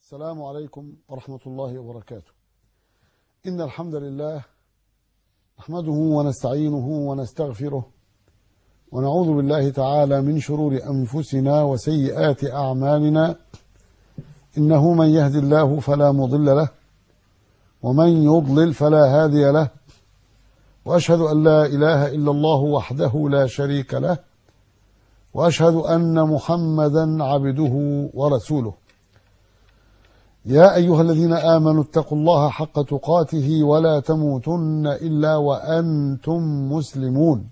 السلام عليكم ورحمة الله وبركاته إن الحمد لله نحمده ونستعينه ونستغفره ونعوذ بالله تعالى من شرور أنفسنا وسيئات أعمالنا إنه من يهد الله فلا مضل له ومن يضلل فلا هادي له وأشهد أن لا إله إلا الله وحده لا شريك له وأشهد أن محمدا عبده ورسوله يا أيها الذين آمنوا اتقوا الله حق تقاته ولا تموتن إلا وأنتم مسلمون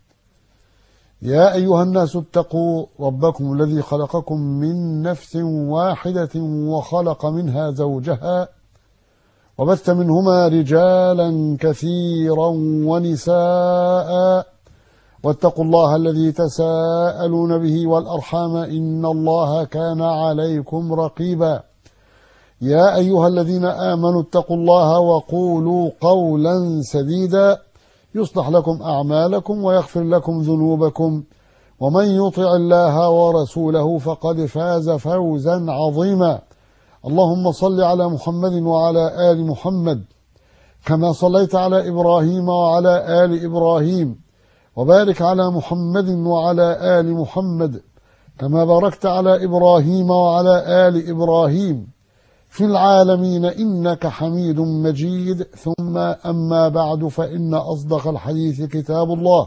يا أيها الناس اتقوا ربكم الذي خلقكم من نفس واحدة وخلق منها زوجها وبث منهما رجالا كثيرا ونساء واتقوا الله الذي تساءلون به والأرحام إن الله كان عليكم رقيبا يا أيها الذين آمنوا اتقوا الله وقولوا قولا سديدا يصلح لكم أعمالكم ويغفر لكم ذنوبكم ومن يطع الله ورسوله فقد فاز فوزا عظيما اللهم صل على محمد وعلى آل محمد كما صليت على إبراهيم وعلى آل إبراهيم وبارك على محمد وعلى آل محمد كما باركت على إبراهيم وعلى آل إبراهيم في العالمين إنك حميد مجيد ثم أما بعد فإن أصدق الحديث كتاب الله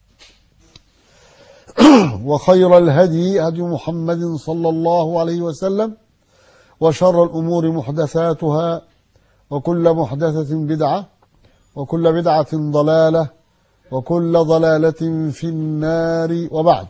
وخير الهدي هدي محمد صلى الله عليه وسلم وشر الأمور محدثاتها وكل محدثة بدعة وكل بدعة ضلالة وكل ضلالة في النار وبعد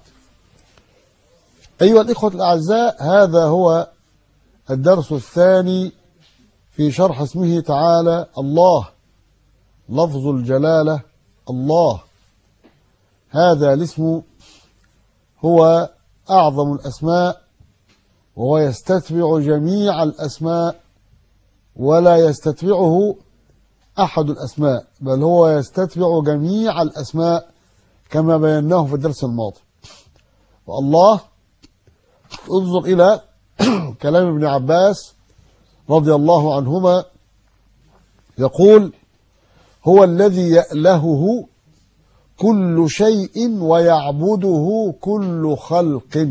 أيها الإخوة الأعزاء هذا هو الدرس الثاني في شرح اسمه تعالى الله لفظ الجلالة الله هذا الاسم هو أعظم الأسماء وهو يستتبع جميع الأسماء ولا يستتبعه أحد الأسماء بل هو يستتبع جميع الأسماء كما بيناه في الدرس الماضي والله انظر إلى كلام ابن عباس رضي الله عنهما يقول هو الذي يألهه كل شيء ويعبده كل خلق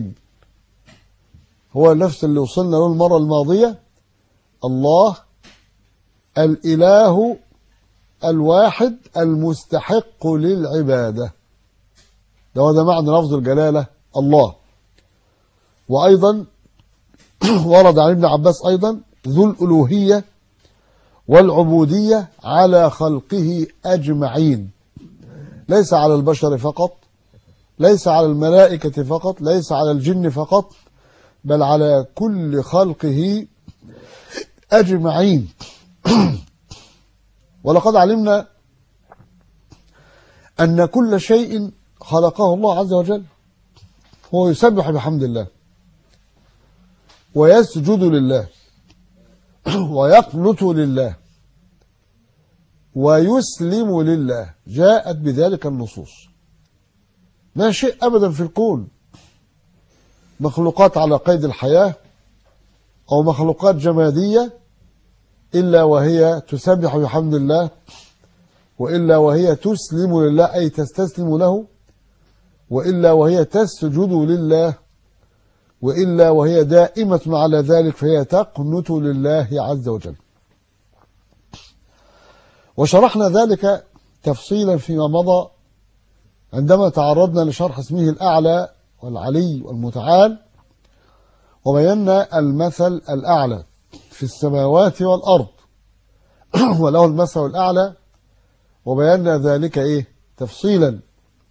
هو نفس اللي وصلنا له المرة الماضية الله الإله الواحد المستحق للعبادة ده هو ده معنى لفظ الجلالة الله وأيضا ورد عن ابن عباس أيضا ذو الألوهية والعبودية على خلقه أجمعين ليس على البشر فقط ليس على الملائكة فقط ليس على الجن فقط بل على كل خلقه أجمعين ولقد علمنا أن كل شيء خلقه الله عز وجل هو يسبح بحمد الله ويسجد لله ويقنت لله ويسلم لله جاءت بذلك النصوص ما شيء أبدا في الكون مخلوقات على قيد الحياة أو مخلوقات جمادية إلا وهي تسبح بحمد الله وإلا وهي تسلم لله أي تستسلم له وإلا وهي تسجد لله وإلا وهي دائمة على ذلك فهي تقنت لله عز وجل وشرحنا ذلك تفصيلا فيما مضى عندما تعرضنا لشرح اسمه الأعلى والعلي والمتعال وبينا المثل الأعلى في السماوات والأرض وله المثل الأعلى وبينا ذلك إيه تفصيلا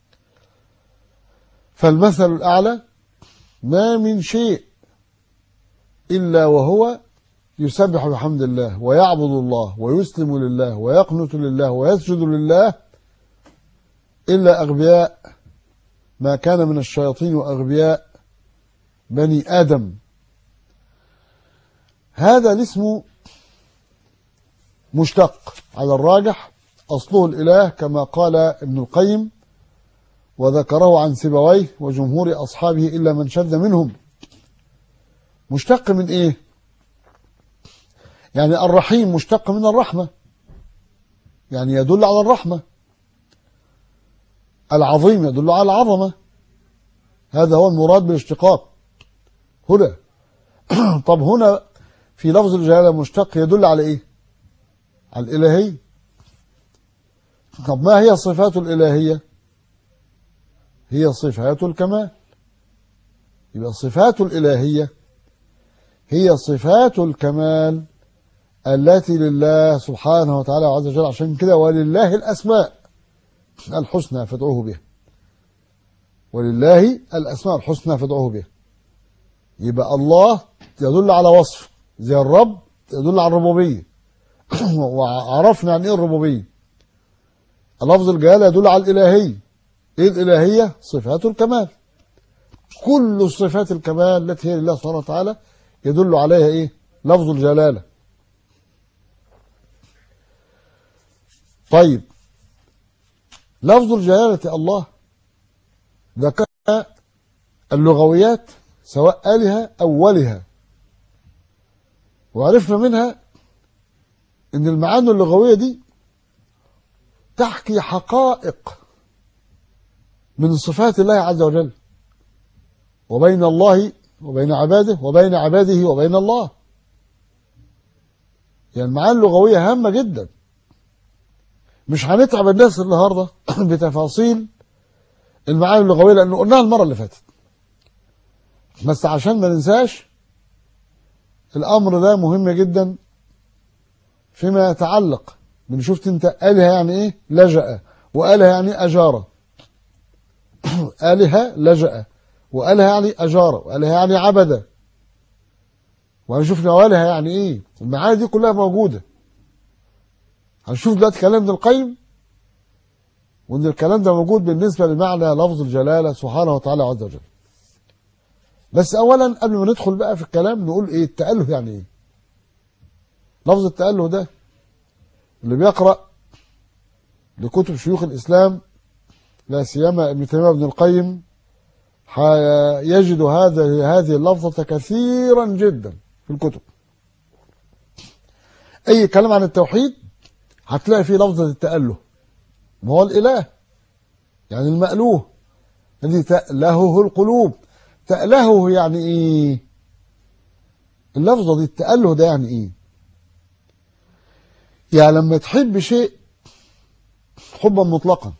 فالمثل الأعلى ما من شيء إلا وهو يسبح بحمد الله ويعبد الله ويسلم لله ويقنت لله ويسجد لله إلا أغبياء ما كان من الشياطين وأغبياء بني آدم هذا الاسم مشتق على الراجح أصله الإله كما قال ابن القيم وذكره عن سبويه وجمهور أصحابه إلا من شذ منهم مشتق من إيه يعني الرحيم مشتق من الرحمة يعني يدل على الرحمة العظيم يدل على العظمة هذا هو المراد بالاشتقاق هنا طب هنا في لفظ الجلالة مشتق يدل على ايه على الإلهية طب ما هي صفات الإلهية هي صفات الكمال يبقى صفات الإلهية هي صفات الكمال التي لله سبحانه وتعالى عز وجل عشان كده ولله الأسماء الحسنى فادعوه بها ولله الأسماء الحسنى فادعوه بها يبقى الله يدل على وصف زي الرب يدل على الربوبية وعرفنا عن ايه الربوبية لفظ الجلالة يدل على الإلهية ايه الإلهية صفات الكمال كل صفات الكمال التي هي لله سبحانه وتعالى يدل عليها ايه لفظ الجلالة طيب لفظ الجلالة الله ذكر اللغويات سواء آلهة أو ولها وعرفنا منها ان المعاني اللغوية دي تحكي حقائق من صفات الله عز وجل وبين الله وبين عباده وبين عباده وبين الله يعني المعاني اللغوية هامة جدا مش هنتعب الناس النهارده بتفاصيل المعاني اللغوية لأنه قلناها المرة اللي فاتت بس عشان ما ننساش الأمر ده مهم جدا فيما يتعلق من شفت انت آلهة يعني ايه لجأ وآلهة يعني أجارة آلهة لجأ وآلهة يعني أجارة وآلهة يعني عبدة وهنشوف آلهة يعني ايه المعاني دي كلها موجودة هنشوف دلوقتي كلام ابن القيم وان الكلام ده موجود بالنسبة لمعنى لفظ الجلالة سبحانه وتعالى عز وجل بس اولا قبل ما ندخل بقى في الكلام نقول ايه التأله يعني ايه لفظ التأله ده اللي بيقرأ لكتب شيوخ الإسلام لا سيما ابن تيمية ابن القيم يجد هذا هذه اللفظة كثيرا جدا في الكتب أي كلام عن التوحيد هتلاقي فيه لفظة التأله ما هو الإله يعني المألوه الذي تألهه القلوب تألهه يعني إيه اللفظة دي التأله ده يعني إيه يعني لما تحب شيء حبا مطلقا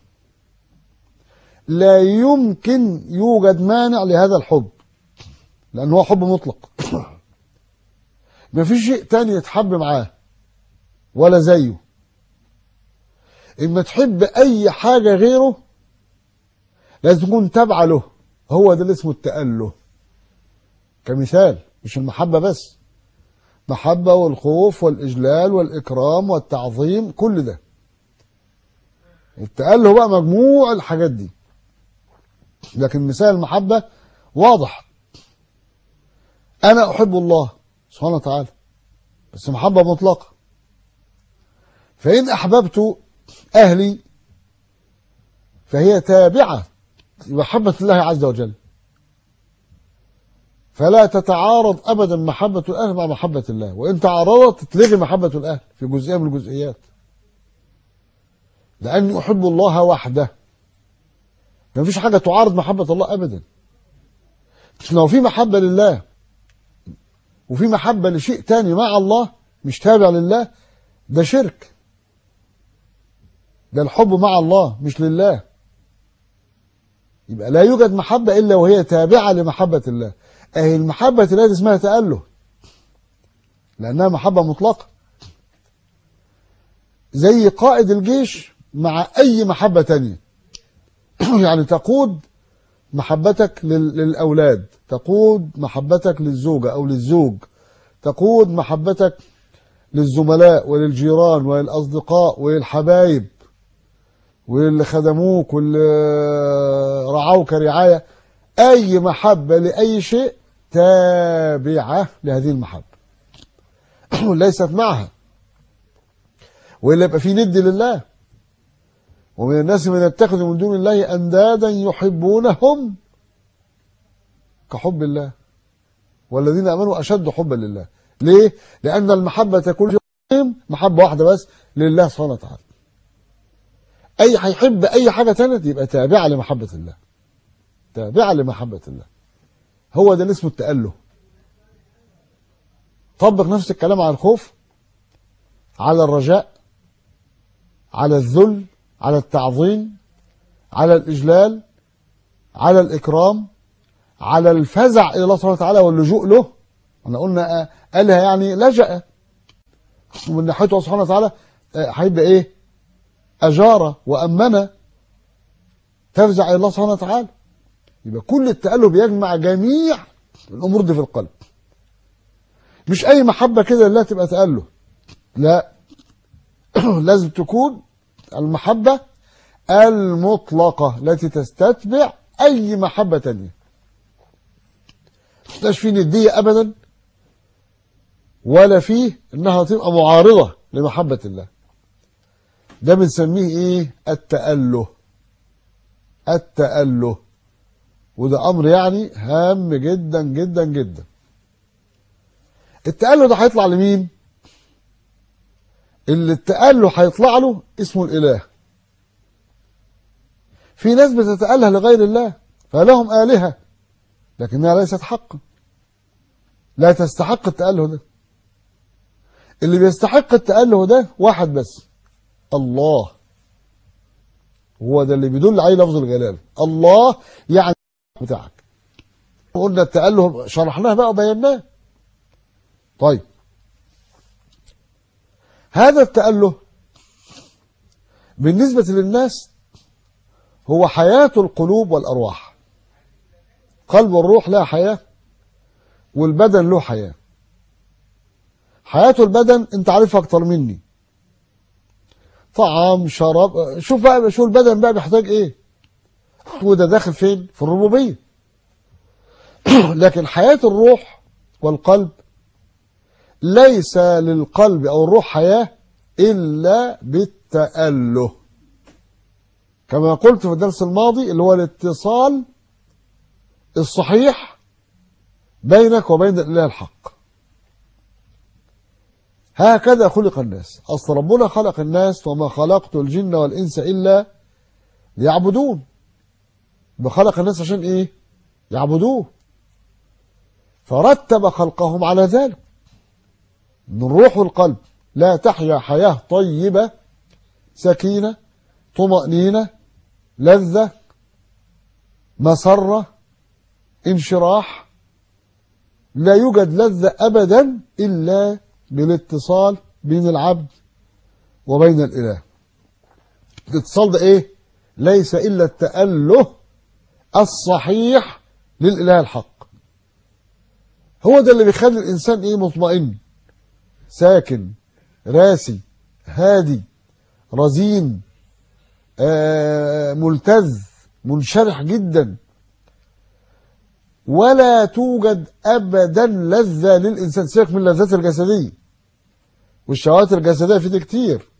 لا يمكن يوجد مانع لهذا الحب لأنه هو حب مطلق ما فيش شيء تاني يتحب معاه ولا زيه إما تحب أي حاجة غيره لازم تكون تابعة له هو ده اللي اسمه التأله كمثال مش المحبة بس محبة والخوف والإجلال والإكرام والتعظيم كل ده التأله بقى مجموع الحاجات دي لكن مثال المحبة واضح أنا أحب الله سبحانه وتعالى بس محبة مطلقة فإن أحببت أهلي فهي تابعة لمحبة الله عز وجل فلا تتعارض أبدا محبة الأهل مع محبة الله وإن تعارضت تتلغي محبة الأهل في جزئية من الجزئيات لأني أحب الله وحده ما فيش حاجة تعارض محبة الله أبدا لو في محبة لله وفي محبة لشيء تاني مع الله مش تابع لله ده شرك ده الحب مع الله مش لله يبقى لا يوجد محبة إلا وهي تابعة لمحبة الله أهي المحبة التي اسمها تأله لأنها محبة مطلقة زي قائد الجيش مع أي محبة تانية يعني تقود محبتك للأولاد تقود محبتك للزوجة أو للزوج تقود محبتك للزملاء وللجيران وللأصدقاء وللحبايب واللي خدموك واللي رعوك رعاية أي محبة لأي شيء تابعة لهذه المحبة ليست معها وإلا يبقى في ند لله ومن الناس من يتخذ من دون الله أندادا يحبونهم كحب الله والذين آمنوا أشد حبا لله ليه؟ لأن المحبة تكون في محبة واحدة بس لله سبحانه وتعالى أي هيحب أي حاجة تانية يبقى تابعة لمحبة الله تابعة لمحبة الله هو ده اللي اسمه التأله طبق نفس الكلام على الخوف على الرجاء على الذل على التعظيم على الإجلال على الإكرام على الفزع إلى الله سبحانه وتعالى واللجوء له احنا قلنا قالها يعني لجأ ومن ناحيته سبحانه وتعالى هيبقى ايه أجار وأمن تفزع إلى الله سبحانه وتعالى يبقى كل التأله بيجمع جميع الأمور دي في القلب مش أي محبة كده لا تبقى تأله لا لازم تكون المحبة المطلقة التي تستتبع أي محبة تانية مش فيه ندية أبدا ولا فيه إنها تبقى معارضة لمحبة الله ده بنسميه إيه التأله التأله وده أمر يعني هام جدا جدا جدا التأله ده هيطلع لمين اللي التأله هيطلع له اسمه الإله في ناس بتتأله لغير الله فلهم آلهة لكنها ليست حقا لا تستحق التأله ده اللي بيستحق التأله ده واحد بس الله هو ده اللي بيدل عليه لفظ الجلال الله يعني بتاعك قلنا التأله شرحناه بقى وبيناه طيب هذا التأله بالنسبة للناس هو حياة القلوب والأرواح قلب والروح لها حياة والبدن له حياة حياة البدن انت عارفها اكتر مني طعام شراب شوف بقى شو البدن بقى بيحتاج ايه وده داخل فين في الربوبية لكن حياة الروح والقلب ليس للقلب او الروح حياة الا بالتأله كما قلت في الدرس الماضي اللي هو الاتصال الصحيح بينك وبين الاله الحق هكذا خلق الناس اصل ربنا خلق الناس وما خلقت الجن والانس الا ليعبدون بخلق الناس عشان ايه يعبدوه فرتب خلقهم على ذلك ان الروح والقلب لا تحيا حياة طيبة سكينة طمأنينة لذة مسرة انشراح لا يوجد لذة أبدا إلا بالاتصال بين العبد وبين الإله الاتصال ده إيه ليس إلا التأله الصحيح للإله الحق هو ده اللي بيخلي الإنسان إيه مطمئن ساكن راسي هادي رزين آه ملتز منشرح جدا ولا توجد ابدا لذه للانسان سيبك من اللذات الجسديه والشهوات الجسديه في دي كتير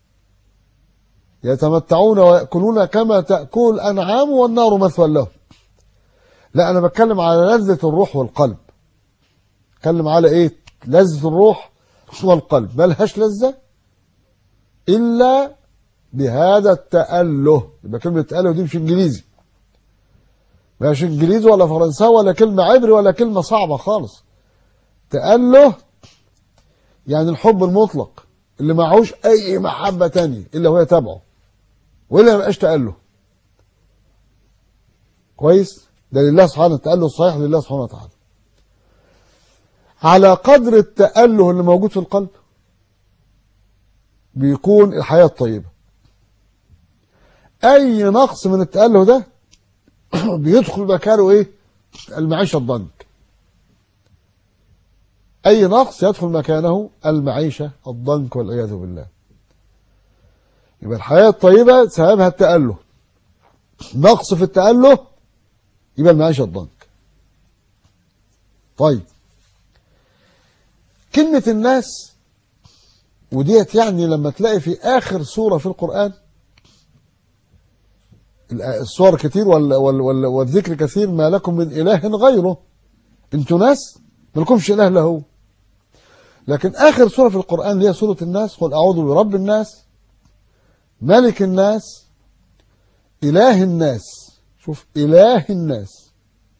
يتمتعون ويأكلون كما تأكل الأنعام والنار مثوى لهم لا أنا بتكلم على لذة الروح والقلب بتكلم على إيه لذة الروح والقلب ملهاش لذة إلا بهذا التأله يبقى كلمة تأله دي مش إنجليزي مش إنجليزي ولا فرنساوي ولا كلمة عبري ولا كلمة صعبة خالص تأله يعني الحب المطلق اللي معهوش أي محبة تانية إلا هو يتابعه وإلا ما يبقاش تأله كويس ده لله سبحانه التأله الصحيح لله سبحانه وتعالى على قدر التأله اللي موجود في القلب بيكون الحياة الطيبة أي نقص من التأله ده بيدخل مكانه إيه المعيشة الضنك أي نقص يدخل مكانه المعيشة الضنك والعياذ بالله يبقى الحياة الطيبة سببها التأله نقص في التأله يبقى المعيشة الضنك طيب كلمة الناس وديت يعني لما تلاقي في آخر سورة في القرآن الصور كتير وال وال وال والذكر كثير ما لكم من إله غيره انتوا ناس ما لكمش إله له لكن آخر سورة في القرآن اللي هي سورة الناس قل أعوذ برب الناس ملك الناس إله الناس شوف إله الناس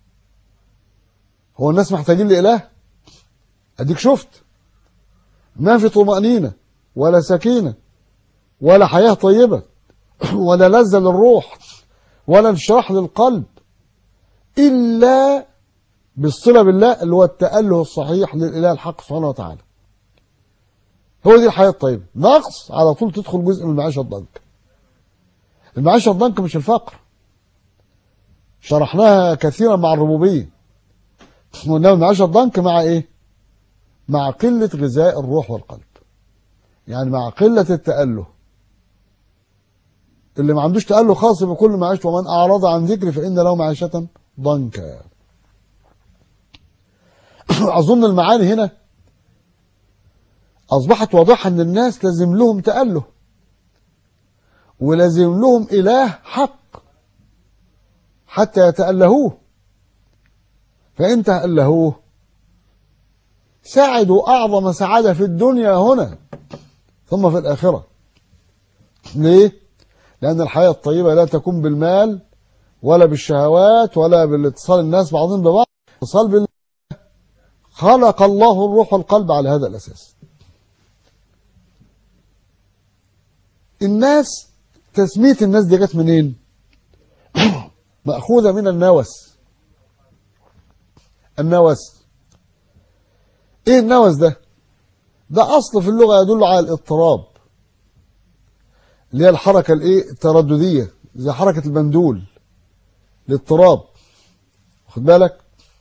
هو الناس محتاجين لإله أديك شفت ما في طمأنينة ولا سكينة ولا حياة طيبة ولا لذة للروح ولا انشراح للقلب إلا بالصلة بالله اللي هو التأله الصحيح للإله الحق سبحانه وتعالى هو دي الحياة الطيبة نقص على طول تدخل جزء من المعيشة الضنك المعيشة الضنك مش الفقر شرحناها كثيرا مع الربوبية وإنما المعيشة الضنك مع إيه مع قلة غذاء الروح والقلب يعني مع قلة التأله اللي ما عندوش تأله خاص بكل معيشته ومن أعرض عن ذكري فإن له معيشة ضنكا أظن المعاني هنا أصبحت واضحة أن الناس لازم لهم تأله ولازم لهم إله حق حتى يتألهوه فإن تألهوه ساعدوا أعظم سعادة في الدنيا هنا ثم في الآخرة ليه؟ لأن الحياة الطيبة لا تكون بالمال ولا بالشهوات ولا بالاتصال الناس بعضهم ببعض اتصال بالله خلق الله الروح والقلب على هذا الأساس الناس تسمية الناس دي جت منين مأخوذة من النوس النوس ايه النوس ده ده اصل في اللغة يدل على الاضطراب اللي هي الحركة الايه الترددية زي حركة البندول الاضطراب واخد بالك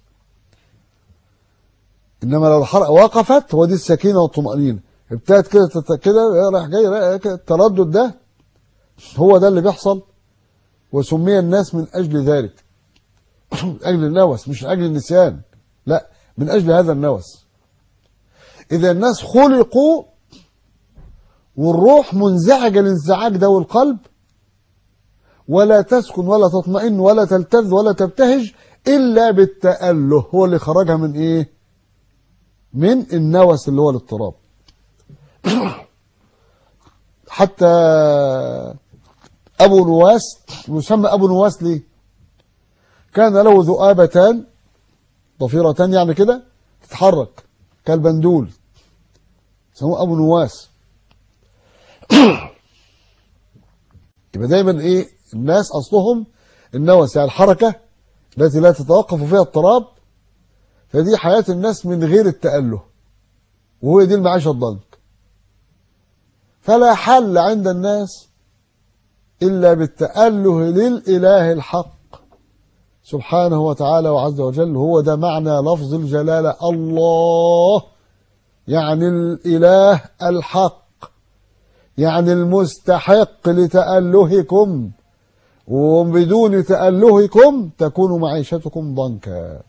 انما لو الحركة وقفت هو دي السكينة والطمأنينة ابتدت كده تت- كده رايح جاي رايح كده التردد ده هو ده اللي بيحصل وسمي الناس من اجل ذلك من اجل النوس مش من اجل النسيان لا من اجل هذا النوس اذا الناس خلقوا والروح منزعجه الانزعاج ده والقلب ولا تسكن ولا تطمئن ولا تلتذ ولا تبتهج الا بالتاله هو اللي خرجها من ايه من النوس اللي هو الاضطراب حتى ابو نواس يسمى ابو نواس ليه كان له ذؤابتان ضفيرتان يعني كده تتحرك كالبندول سموه ابو نواس يبقى دايما ايه الناس اصلهم النوس يعني الحركه التي لا تتوقف فيها اضطراب فدي حياه الناس من غير التاله وهو دي المعيشه الضنك فلا حل عند الناس الا بالتاله للاله الحق سبحانه وتعالى وعز وجل هو ده معنى لفظ الجلاله الله يعني الاله الحق يعني المستحق لتألهكم وبدون تألهكم تكون معيشتكم ضنكا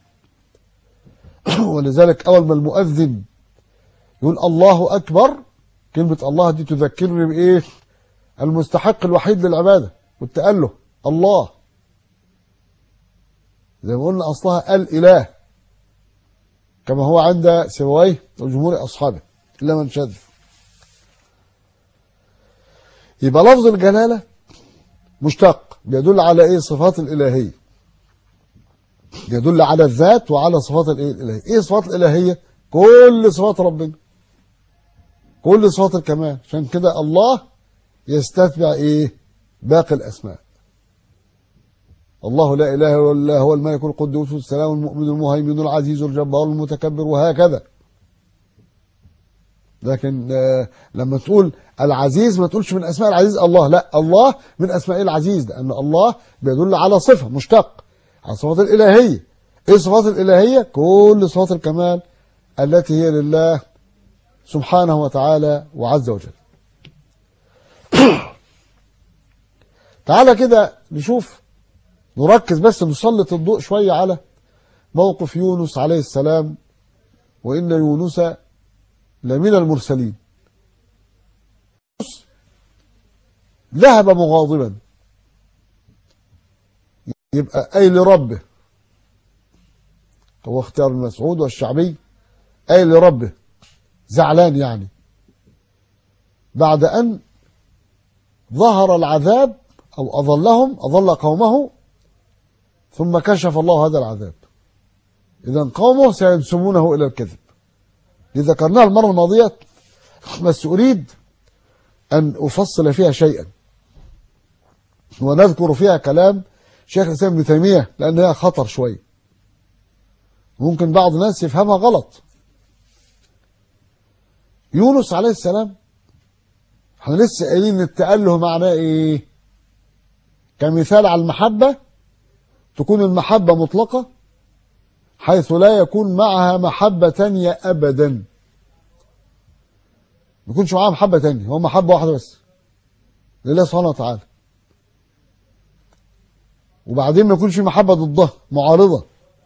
ولذلك أول ما المؤذن يقول الله أكبر كلمة الله دي تذكرني بإيه المستحق الوحيد للعبادة والتأله الله زي ما قلنا أصلها الإله كما هو عند سويه وجمهور أصحابه إلا من شذ يبقى لفظ الجلالة مشتق بيدل على ايه صفات الالهية يدل على الذات وعلى صفات الايه الالهية ايه صفات الالهية كل صفات ربنا كل صفات الكمال عشان كده الله يستتبع ايه باقي الاسماء الله لا اله الا الله هو الملك القدوس السلام المؤمن المهيمن العزيز الجبار المتكبر وهكذا لكن آه لما تقول العزيز ما تقولش من اسماء العزيز الله لا الله من اسماء العزيز لان الله بيدل على صفه مشتق على صفات الالهيه ايه الصفات الالهيه كل صفات الكمال التي هي لله سبحانه وتعالى وعز وجل تعالى كده نشوف نركز بس نسلط الضوء شويه على موقف يونس عليه السلام وان يونس لمن المرسلين ذهب مغاضبا يبقى أي لربه هو اختيار المسعود والشعبي أي لربه زعلان يعني بعد أن ظهر العذاب أو أظلهم أظل قومه ثم كشف الله هذا العذاب إذا قومه سينسبونه إلى الكذب دي ذكرناها المرة الماضية بس أريد أن أفصل فيها شيئا ونذكر فيها كلام شيخ الإسلام ابن تيمية لأنها خطر شوية ممكن بعض الناس يفهمها غلط يونس عليه السلام احنا لسه قايلين ان التأله معناه ايه كمثال على المحبة تكون المحبة مطلقة حيث لا يكون معها محبة تانية أبدا ما يكونش معاها محبة تانية هو محبة واحدة بس لله سبحانه وتعالى وبعدين ما يكونش في محبة ضدها معارضة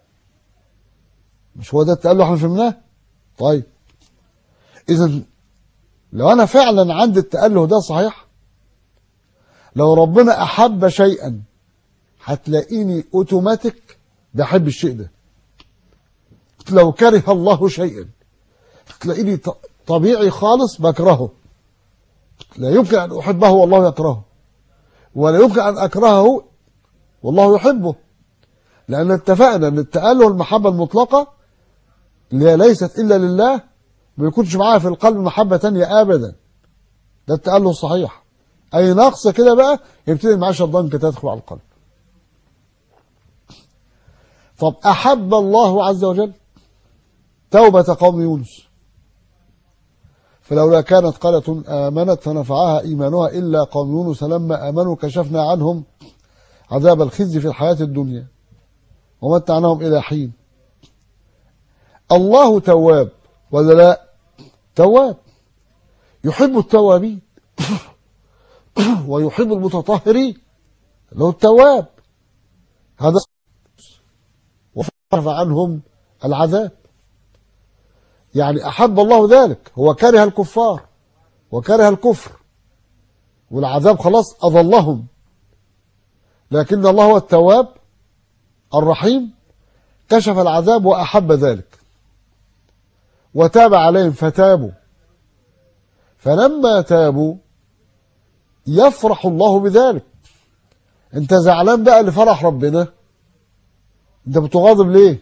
مش هو ده التأله احنا فهمناه طيب إذا لو أنا فعلا عندي التأله ده صحيح لو ربنا أحب شيئا هتلاقيني أوتوماتيك بحب الشيء ده لو كره الله شيئا تلاقيني طبيعي خالص بكرهه لا يمكن أن أحبه والله يكرهه ولا يمكن أن أكرهه والله يحبه لأن اتفقنا أن التأله المحبة المطلقة اللي هي ليست إلا لله ما يكونش معاها في القلب محبة تانية أبدا ده التأله الصحيح أي نقص كده بقى يبتدي معاش الضنك تدخل على القلب طب أحب الله عز وجل توبة قوم يونس فلولا كانت قرية آمنت فنفعها إيمانها إلا قوم يونس لما آمنوا كشفنا عنهم عذاب الخزي في الحياة الدنيا ومتعناهم إلى حين الله تواب ولا لا تواب يحب التوابين ويحب المتطهرين اللي هو التواب هذا وفرف عنهم العذاب يعني أحب الله ذلك هو كره الكفار وكره الكفر والعذاب خلاص أظلهم لكن الله هو التواب الرحيم كشف العذاب وأحب ذلك وتاب عليهم فتابوا فلما تابوا يفرح الله بذلك انت زعلان بقى لفرح ربنا انت بتغاضب ليه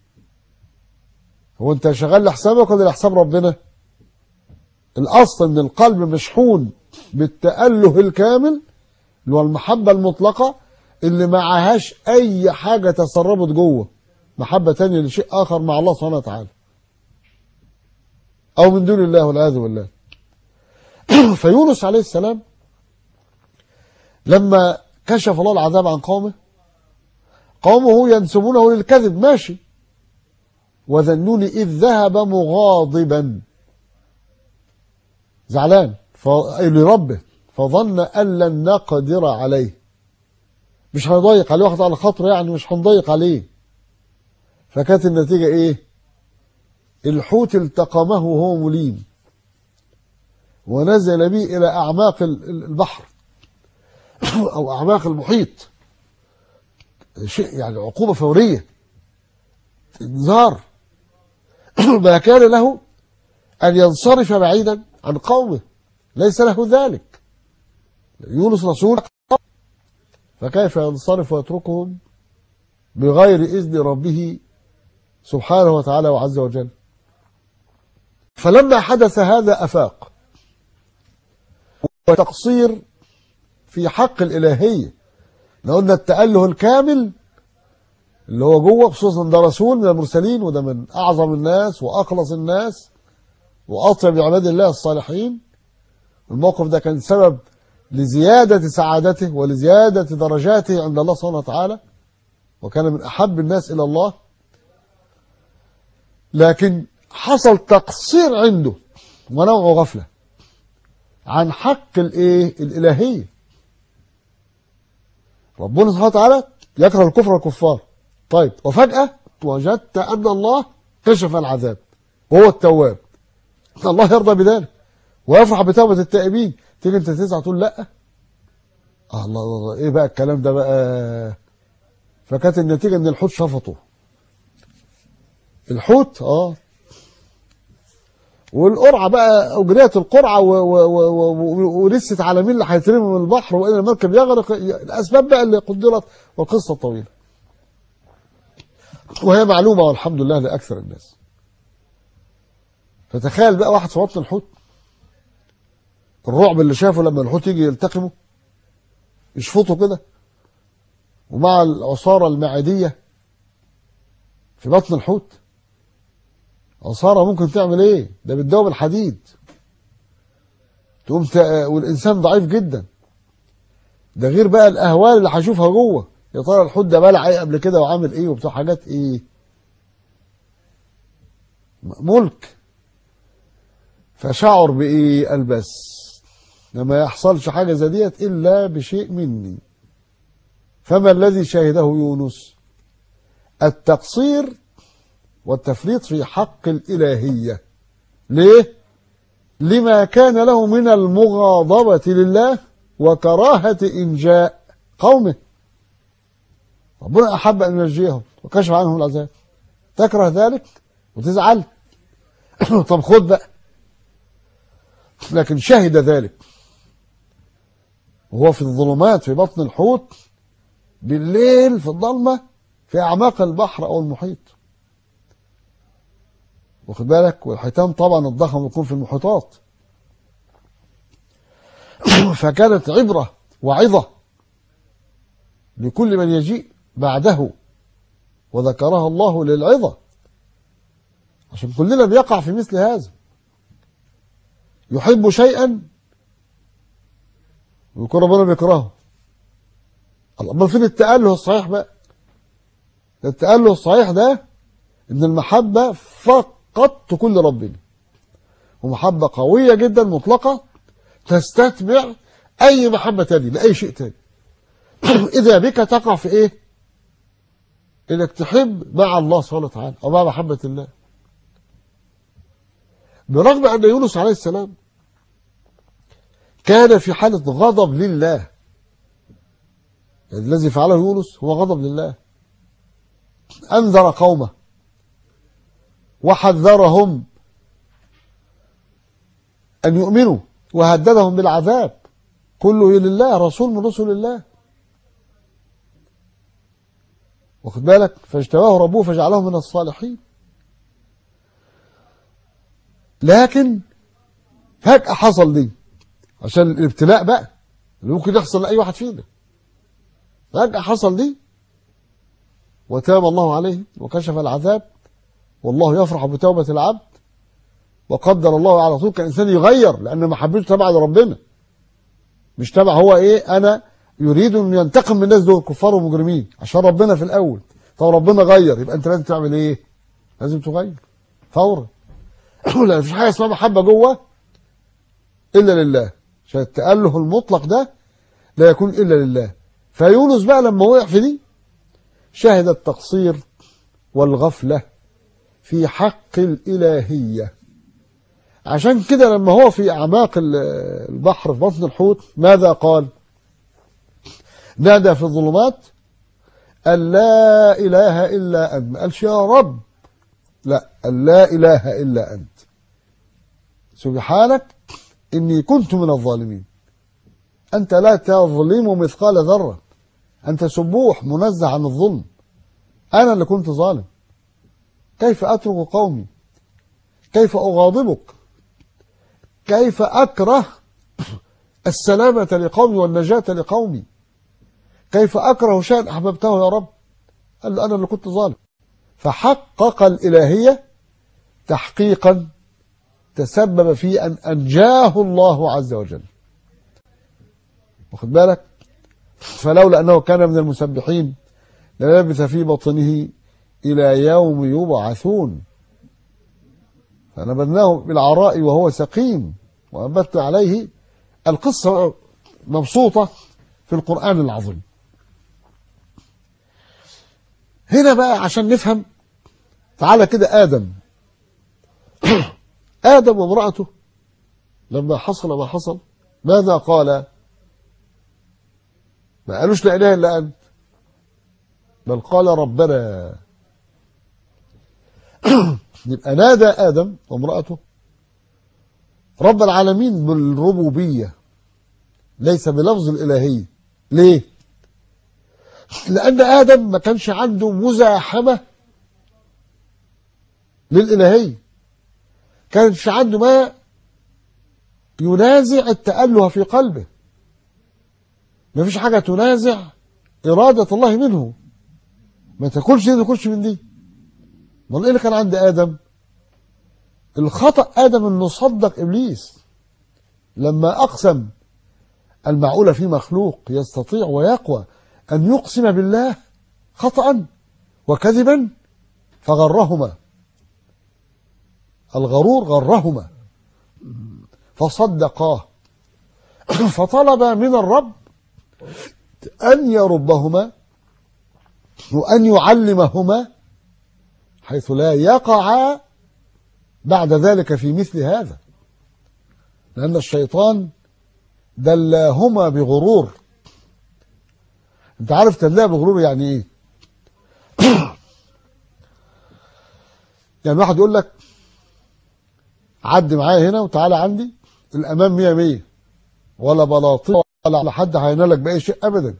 هو انت شغال لحسابك ولا لحساب ربنا الاصل ان القلب مشحون بالتأله الكامل اللي هو المحبة المطلقة اللي معهاش اي حاجة تسربت جوه محبة تانية لشيء اخر مع الله سبحانه وتعالى او من دون الله والعياذ بالله فيونس عليه السلام لما كشف الله العذاب عن قومه قومه ينسبونه للكذب ماشي وذنون إذ ذهب مغاضبا زعلان لربه فظن أن لن نقدر عليه مش هنضيق عليه واحد على خاطره يعني مش هنضيق عليه فكانت النتيجة ايه الحوت التقمه وهو مليم ونزل به إلى أعماق البحر أو أعماق المحيط شيء يعني عقوبة فورية انذار ما كان له أن ينصرف بعيدا عن قومه ليس له ذلك يونس رسول فكيف ينصرف ويتركهم بغير إذن ربه سبحانه وتعالى وعز وجل فلما حدث هذا أفاق وتقصير في حق الإلهية لو قلنا التأله الكامل اللي هو جوه خصوصا ده رسول من المرسلين وده من أعظم الناس وأخلص الناس وأطيب عباد الله الصالحين الموقف ده كان سبب لزيادة سعادته ولزيادة درجاته عند الله سبحانه وتعالى وكان من أحب الناس إلى الله لكن حصل تقصير عنده ونوع غفلة عن حق الايه الالهيه ربنا سبحانه وتعالى يكره الكفر والكفار طيب وفجأة وجدت أن الله كشف العذاب وهو التواب الله يرضى بذلك ويفرح بتوبة التائبين تيجي انت تزعل تقول لا آه الله الله ايه بقى الكلام ده بقى فكانت النتيجة ان الحوت شفطه الحوت اه والقرعة بقى أجريت القرعة و- و- و- و- ورست على مين اللي هيترمي من البحر وإن المركب يغرق الأسباب بقى اللي قدرت والقصة طويلة وهي معلومة والحمد لله لأكثر الناس فتخيل بقى واحد في بطن الحوت الرعب اللي شافه لما الحوت يجي يلتقمه يشفطه كده ومع العصارة المعدية في بطن الحوت عصارة ممكن تعمل ايه ده بتدوب الحديد تقوم ت... والانسان ضعيف جدا ده غير بقى الاهوال اللي هشوفها جوه يا ترى الحوت ده بلع ايه قبل كده وعامل ايه وبتاع حاجات ايه ملك فشعر بايه قال بس لما يحصلش حاجه زي ديت الا بشيء مني فما الذي شهده يونس التقصير والتفريط في حق الإلهية ليه؟ لما كان له من المغاضبة لله وكراهة إنجاء قومه ربنا أحب أن ينجيهم وكشف عنهم العذاب تكره ذلك وتزعل طب خد بقى لكن شهد ذلك وهو في الظلمات في بطن الحوت بالليل في الضلمة في أعماق البحر أو المحيط واخد بالك والحيتان طبعا الضخم يكون في المحيطات فكانت عبرة وعظة لكل من يجيء بعده وذكرها الله للعظة عشان كلنا بيقع في مثل هذا يحب شيئا ويكون ربنا بيكرهه الله امال فين التأله الصحيح بقى التأله الصحيح ده ان المحبة فقط تكون لربنا ومحبة قوية جدا مطلقة تستتبع اي محبة تاني لأي شيء تاني اذا بك تقع في ايه انك تحب مع الله سبحانه وتعالى او مع محبة الله برغم ان يونس عليه السلام كان في حالة غضب لله الذي فعله يونس هو غضب لله أنذر قومه وحذرهم أن يؤمنوا وهددهم بالعذاب كله لله رسول من رسل الله واخد بالك فاجتباه ربه فجعله من الصالحين لكن فجأة حصل دي عشان الابتلاء بقى اللي ممكن يحصل لأي واحد فينا فجأة حصل دي وتاب الله عليه وكشف العذاب والله يفرح بتوبة العبد وقدر الله على طول كان الإنسان يغير لأن محبته تبع لربنا مش تبع هو إيه أنا يريد أن ينتقم من الناس دول كفار ومجرمين عشان ربنا في الأول طب ربنا غير يبقى أنت لازم تعمل إيه لازم تغير فورا لا مفيش حاجة اسمها محبة جوه إلا لله عشان التأله المطلق ده لا يكون إلا لله فيونس بقى لما وقع في دي شهد التقصير والغفلة في حق الإلهية عشان كده لما هو في أعماق البحر في بطن الحوت ماذا قال نادى في الظلمات أن لا إله إلا أنت ما قالش يا رب لا أن لا إله إلا أنت سبحانك إني كنت من الظالمين أنت لا تظلم مثقال ذرة أنت سبوح منزه عن الظلم أنا اللي كنت ظالم كيف أترك قومي كيف أغاضبك كيف أكره السلامة لقومي والنجاة لقومي كيف أكره شيئا أحببته يا رب قال له أنا اللي كنت ظالم فحقق الإلهية تحقيقا تسبب في أن أنجاه الله عز وجل واخد بالك فلولا أنه كان من المسبحين للبث في بطنه إلى يوم يبعثون فنبذناه بالعراء وهو سقيم وأنبت عليه القصة مبسوطة في القرآن العظيم هنا بقى عشان نفهم تعالى كده آدم آدم وامرأته لما حصل ما حصل ماذا قال ما قالوش لا إله إلا أنت بل قال ربنا يبقى نادى آدم وامرأته رب العالمين بالربوبية ليس بلفظ الإلهية ليه؟ لأن آدم ما كانش عنده مزاحمة للإلهية كانش عنده ما ينازع التأله في قلبه ما فيش حاجة تنازع إرادة الله منه ما تاكلش دي ما تاكلش من دي امال ايه اللي كان عند ادم الخطا ادم انه صدق ابليس لما اقسم المعقوله في مخلوق يستطيع ويقوى ان يقسم بالله خطا وكذبا فغرهما الغرور غرهما فصدقاه فطلب من الرب ان يربهما وأن يعلمهما حيث لا يقع بعد ذلك في مثل هذا لأن الشيطان دلاهما بغرور انت عارف تدلاه بغرور يعني ايه يعني واحد يقول لك عد معايا هنا وتعالى عندي الامام مية مية ولا بلاطين ولا حد هينالك باي شيء ابدا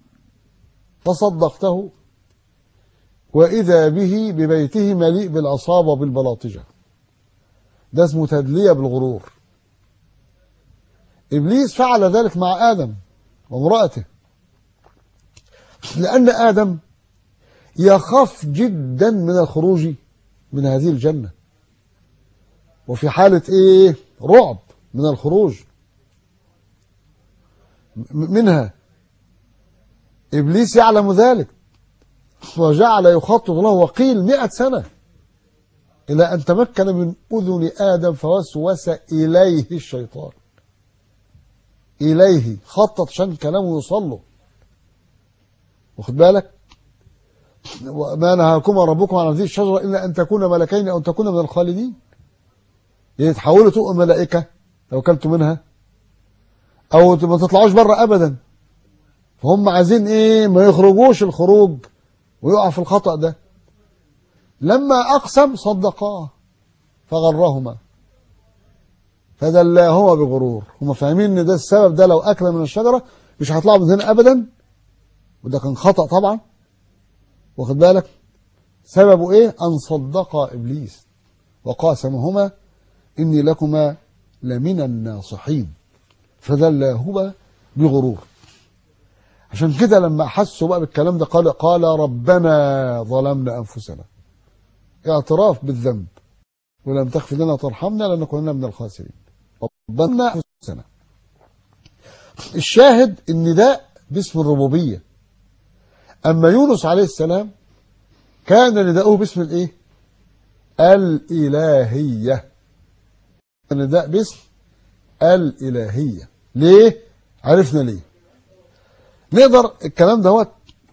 فصدقته وإذا به ببيته مليء بالعصابة وبالبلاطجة ده اسمه تدلية بالغرور إبليس فعل ذلك مع آدم وامرأته لأن آدم يخاف جدا من الخروج من هذه الجنة وفي حالة إيه رعب من الخروج منها إبليس يعلم ذلك وجعل يخطط له وقيل مئة سنة إلى أن تمكن من أذن آدم فوسوس إليه الشيطان إليه خطط عشان كلامه يوصل له واخد بالك ما نهاكما ربكم عن هذه الشجرة إلا أن تكون ملكين أو تكون من الخالدين يعني تحولوا تبقوا ملائكة لو أكلتوا منها أو ما تطلعوش بره أبدا فهم عايزين إيه ما يخرجوش الخروج ويقع في الخطأ ده لما أقسم صدقاه فغرهما فدلاهما بغرور هم فاهمين ان ده السبب ده لو اكل من الشجره مش هيطلعوا من هنا ابدا وده كان خطا طبعا واخد بالك سببه ايه ان صدقا ابليس وقاسمهما اني لكما لمن الناصحين فدلاهما بغرور عشان كده لما حسوا بقى بالكلام ده قال قال ربنا ظلمنا انفسنا اعتراف بالذنب ولم تغفر لنا ترحمنا لنكونن من الخاسرين ربنا انفسنا الشاهد النداء باسم الربوبيه اما يونس عليه السلام كان نداؤه باسم الايه الالهيه النداء باسم الالهيه ليه عرفنا ليه نقدر الكلام دوت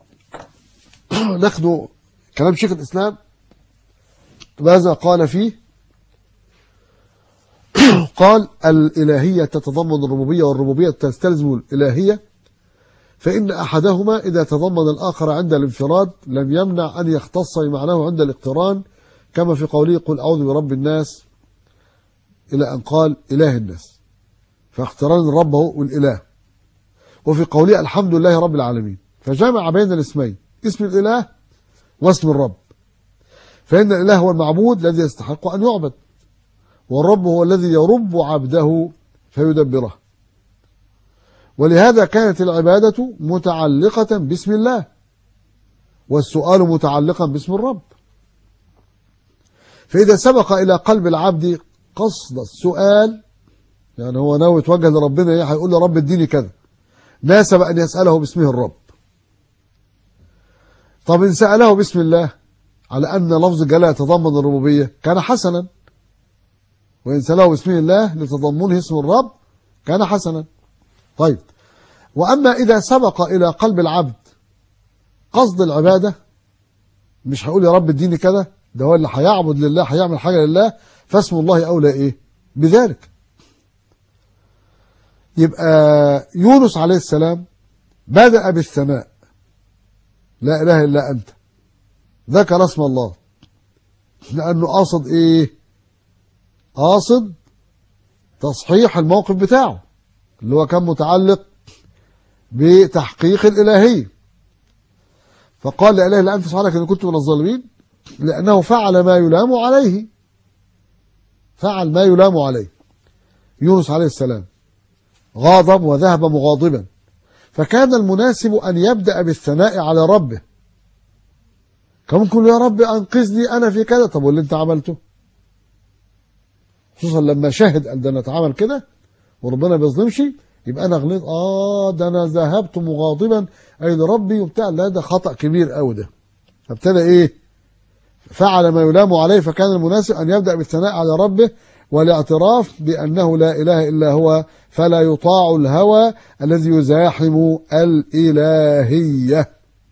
ناخده كلام شيخ الاسلام ماذا قال فيه قال الإلهية تتضمن الربوبية والربوبية تستلزم الإلهية فإن أحدهما إذا تضمن الآخر عند الانفراد لم يمنع أن يختص بمعناه عند الاقتران كما في قوله قل أعوذ برب الناس إلى أن قال إله الناس فاقتران الرب هو الإله وفي قوله الحمد لله رب العالمين فجمع بين الاسمين اسم الإله واسم الرب فإن الإله هو المعبود الذي يستحق أن يعبد والرب هو الذي يرب عبده فيدبره ولهذا كانت العبادة متعلقة باسم الله والسؤال متعلقا باسم الرب فإذا سبق إلى قلب العبد قصد السؤال يعني هو ناوي يتوجه لربنا ايه هيقول له رب اديني كذا ناسب أن يسأله باسمه الرب طب إن سأله باسم الله على أن لفظ الجلالة يتضمن الربوبية كان حسنا وإن سأله باسم الله لتضمنه اسم الرب كان حسنا طيب وأما إذا سبق إلى قلب العبد قصد العبادة مش هيقول يا رب اديني كذا ده هو اللي هيعبد لله هيعمل حاجة لله فاسم الله أولى إيه بذلك يبقى يونس عليه السلام بدأ بالثناء لا إله إلا أنت ذكر اسم الله لأنه قاصد إيه قاصد تصحيح الموقف بتاعه اللي هو كان متعلق بتحقيق الإلهية فقال لا إله إلا أنت سبحانك إن كنت من الظالمين لأنه فعل ما يلام عليه فعل ما يلام عليه يونس عليه السلام غاضب وذهب مغاضبا فكان المناسب أن يبدأ بالثناء على ربه كان ممكن يا رب أنقذني أنا في كذا طب واللي أنت عملته خصوصا لما شاهد أن ده أنا اتعمل كده وربنا بيظلمش يبقى أنا غلطت آه ده أنا ذهبت مغاضبا أي لربي وبتاع لا ده خطأ كبير قوي ده فابتدى إيه فعل ما يلام عليه فكان المناسب أن يبدأ بالثناء على ربه والاعتراف بأنه لا إله إلا هو فلا يطاع الهوى الذي يزاحم الإلهية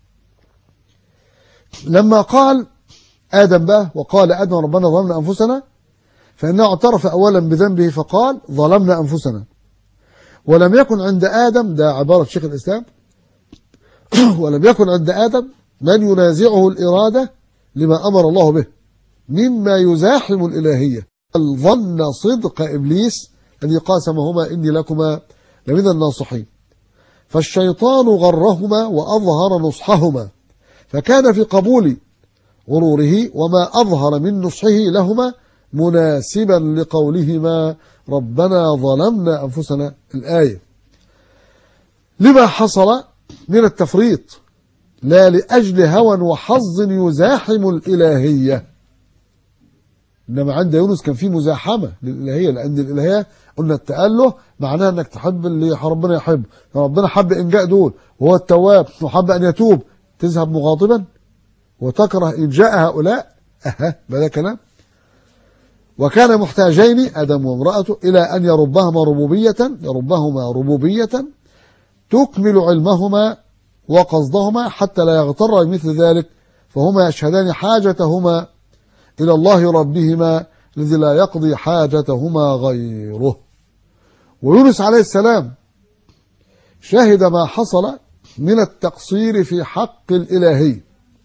لما قال آدم بقى وقال آدم ربنا ظلمنا أنفسنا فإنه اعترف أولا بذنبه فقال ظلمنا أنفسنا ولم يكن عند آدم ده عبارة شيخ الإسلام ولم يكن عند آدم من ينازعه الإرادة لما أمر الله به مما يزاحم الإلهية ظن صدق إبليس الذي قاسمهما إني لكما لمن الناصحين فالشيطان غرهما وأظهر نصحهما فكان في قبول غروره وما أظهر من نصحه لهما مناسبا لقولهما ربنا ظلمنا أنفسنا الآية لما حصل من التفريط لا لأجل هوى وحظ يزاحم الإلهية إنما عند يونس كان في مزاحمة للإلهية لأن الإلهية قلنا التأله معناها أنك تحب اللي ربنا يحب ربنا حب إنجاء دول وهو التواب وحب أن يتوب تذهب مغاضبا وتكره إنجاء هؤلاء أها بدا كلام وكان محتاجين آدم وامرأته إلى أن يربهما ربوبية يربهما ربوبية تكمل علمهما وقصدهما حتى لا يغتر بمثل ذلك فهما يشهدان حاجتهما إلى الله ربهما الذي لا يقضي حاجتهما غيره ويونس عليه السلام شهد ما حصل من التقصير في حق الإلهي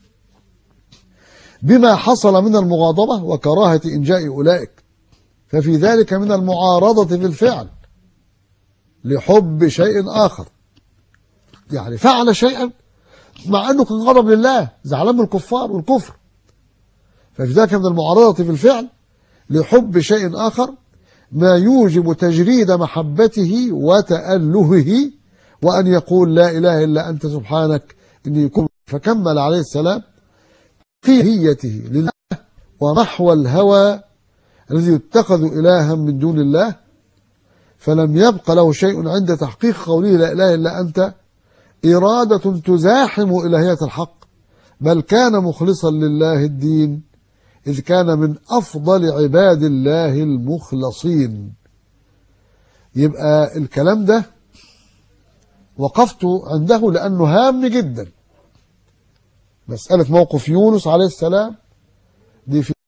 بما حصل من المغاضبة وكراهة إنجاء أولئك ففي ذلك من المعارضة في الفعل لحب شيء آخر يعني فعل شيئا مع أنه كان غضب لله زعلان من الكفار والكفر ففي ذلك من المعارضة في الفعل لحب شيء آخر ما يوجب تجريد محبته وتألهه وأن يقول لا إله إلا أنت سبحانك إني كنت فكمل عليه السلام في هيته لله ومحو الهوى الذي يتخذ إلها من دون الله فلم يبق له شيء عند تحقيق قوله لا إله إلا أنت إرادة تزاحم إلهية الحق بل كان مخلصا لله الدين إذ كان من أفضل عباد الله المخلصين يبقى الكلام ده وقفت عنده لأنه هام جدا مسألة موقف يونس عليه السلام دي في